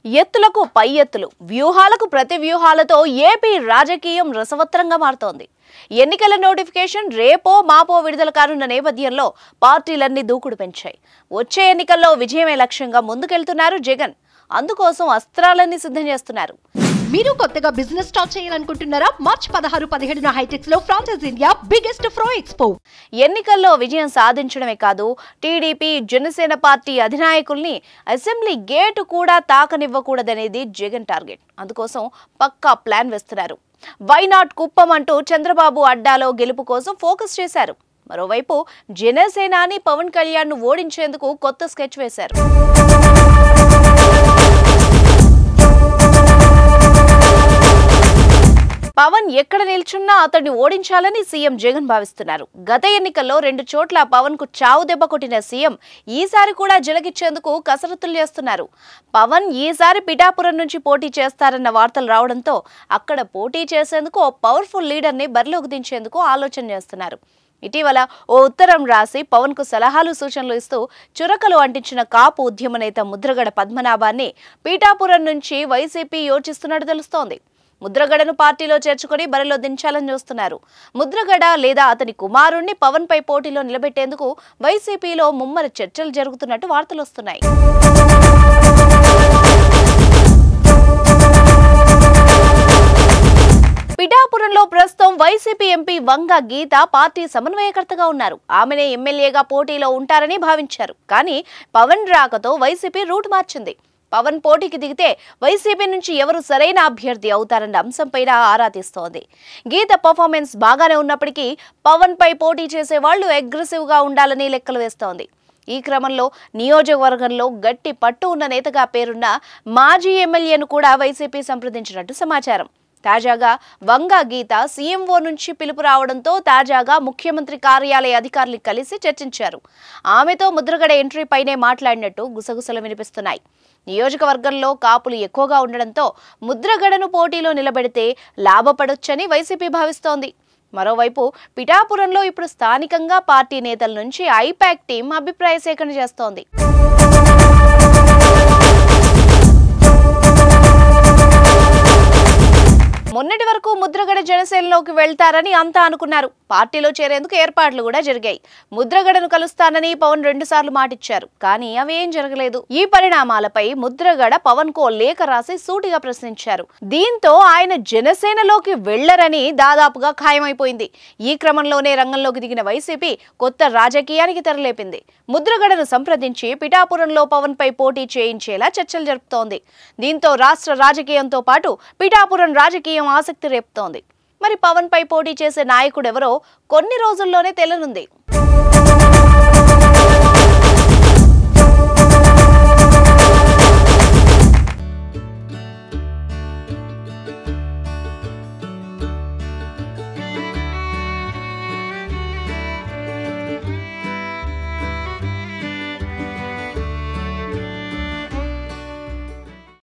ఎత్తులకు పై ఎత్తులు వ్యూహాలకు ప్రతి వ్యూహాలతో ఏపీ రాజకీయం రసవత్తరంగా మారుతోంది ఎన్నికల నోటిఫికేషన్ రేపో మాపో విడుదల కానున్న నేపథ్యంలో పార్టీలన్నీ దూకుడు పెంచాయి వచ్చే ఎన్నికల్లో విజయమే లక్ష్యంగా ముందుకెళ్తున్నారు జగన్ అందుకోసం అస్త్రాలన్నీ సిద్ధం చేస్తున్నారు మీరు కొత్తగా బిజినెస్ స్టార్ట్ చేయాలనుకుంటున్నారా మార్చ్ పదహారు పదిహేడున హైటెక్స్ లో ఫ్రాన్సెస్ ఇండియా బిగ్గెస్ట్ ఫ్రో ఎక్స్పో ఎన్నికల్లో విజయం సాధించడమే కాదు టీడీపీ జనసేన పార్టీ అధినాయకుల్ని అసెంబ్లీ గేటు కూడా తాకనివ్వకూడదనేది జగన్ టార్గెట్ అందుకోసం పక్కా ప్లాన్ వేస్తున్నారు వైనాట్ కుప్పం అంటూ చంద్రబాబు అడ్డాలో గెలుపు కోసం ఫోకస్ చేశారు మరోవైపు జనసేనాని పవన్ కళ్యాణ్ ను ఓడించేందుకు కొత్త స్కెచ్ వేశారు పవన్ ఎక్కడ నిల్చున్నా అతన్ని ఓడించాలని సీఎం జగన్ భావిస్తున్నారు గత ఎన్నికల్లో రెండు చోట్ల పవన్ కు చావు దెబ్బ కొట్టిన సీఎం ఈసారి కూడా జలగిచ్చేందుకు కసరత్తులు చేస్తున్నారు పవన్ ఈసారి పిఠాపురం నుంచి పోటీ చేస్తారన్న వార్తలు రావడంతో అక్కడ పోటీ చేసేందుకు ఓ పవర్ఫుల్ లీడర్ ని బరిలోకి దించేందుకు ఆలోచన చేస్తున్నారు ఇటీవల ఓ ఉత్తరం రాసి పవన్ కు సలహాలు సూచనలు ఇస్తూ చురకలు అంటించిన కాపు ఉద్యమ నేత ముద్రగడ పద్మనాభాన్ని పీఠాపురం నుంచి వైసీపీ యోచిస్తున్నట్టు తెలుస్తోంది ముద్రగడను పార్టీలో చేర్చుకొని బరిలో దించాలని చూస్తున్నారు ముద్రగడ లేదా అతని కుమారుణ్ణి పవన్ పై పోటీలో నిలబెట్టేందుకు వైసీపీలో ముమ్మర చర్చలు జరుగుతున్నట్టు వార్తలు వస్తున్నాయి పిఠాపురంలో ప్రస్తుతం YCP MP Vanga Geetha party సమన్వయకర్తగా ఉన్నారు ఆమెనే ఎమ్మెల్యేగా పోటీలో ఉంటారని భావించారు కానీ పవన్ రాకతో వైసీపీ రూట్ మార్చింది పవన్ పోటీకి దిగితే వైసీపీ నుంచి ఎవరు సరైన అభ్యర్థి అవుతారన్న అంశంపైన ఆరా తీస్తోంది గీత పర్ఫార్మెన్స్ బాగానే ఉన్నప్పటికీ పవన్ పై పోటీ చేసే వాళ్లు అగ్రెసివ్ గా ఉండాలని లెక్కలు వేస్తోంది ఈ క్రమంలో నియోజకవర్గంలో గట్టి పట్టు ఉన్న నేతగా పేరున్న మాజీ ఎమ్మెల్యేను కూడా వైసీపీ సంప్రదించినట్టు సమాచారం తాజాగా వంగ గీత సీఎంఓ నుంచి పిలుపు రావడంతో తాజాగా ముఖ్యమంత్రి కార్యాలయ అధికారులు కలిసి చర్చించారు ఆమెతో ముద్రగడ ఎంట్రీ పైనే మాట్లాడినట్టు గుసగుసలు వినిపిస్తున్నాయి నియోజకవర్గంలో కాపులు ఎక్కువగా ఉండడంతో ముద్రగడను పోటీలో నిలబెడితే లాభపడొచ్చని వైసీపీ భావిస్తోంది మరోవైపు పిఠాపురంలో ఇప్పుడు స్థానికంగా పార్టీ నేతల నుంచి ఐపాక్ టీం అభిప్రాయ సేకరణ చేస్తోంది మొన్నటి వరకు ముద్రగడ జనసేనలోకి వెళ్తారని అంతా అనుకున్నారు పార్టీలో చేరేందుకు ఏర్పాట్లు కూడా జరిగాయి ముద్రగడను కలుస్తానని పవన్ రెండుసార్లు మాటిచ్చారు కానీ అవేం జరగలేదు ఈ పరిణామాలపై ముద్రగడ పవన్ కో లేఖ రాసి సూటిగా ప్రశ్నించారు దీంతో ఆయన జనసేనలోకి వెళ్లరని దాదాపుగా ఖాయమైపోయింది ఈ క్రమంలోనే రంగంలోకి దిగిన వైసీపీ కొత్త రాజకీయానికి తెరలేపింది ముద్రగడను సంప్రదించి పిఠాపురంలో పవన్ పై పోటీ చేయించేలా చర్చలు జరుపుతోంది దీంతో రాష్ట్ర రాజకీయంతో పాటు పిఠాపురం రాజకీయం ఆసక్తి రేపుతోంది మరి పవన్ పై పోటీ చేసే నాయకుడెవరో కొన్ని రోజుల్లోనే తెలనుంది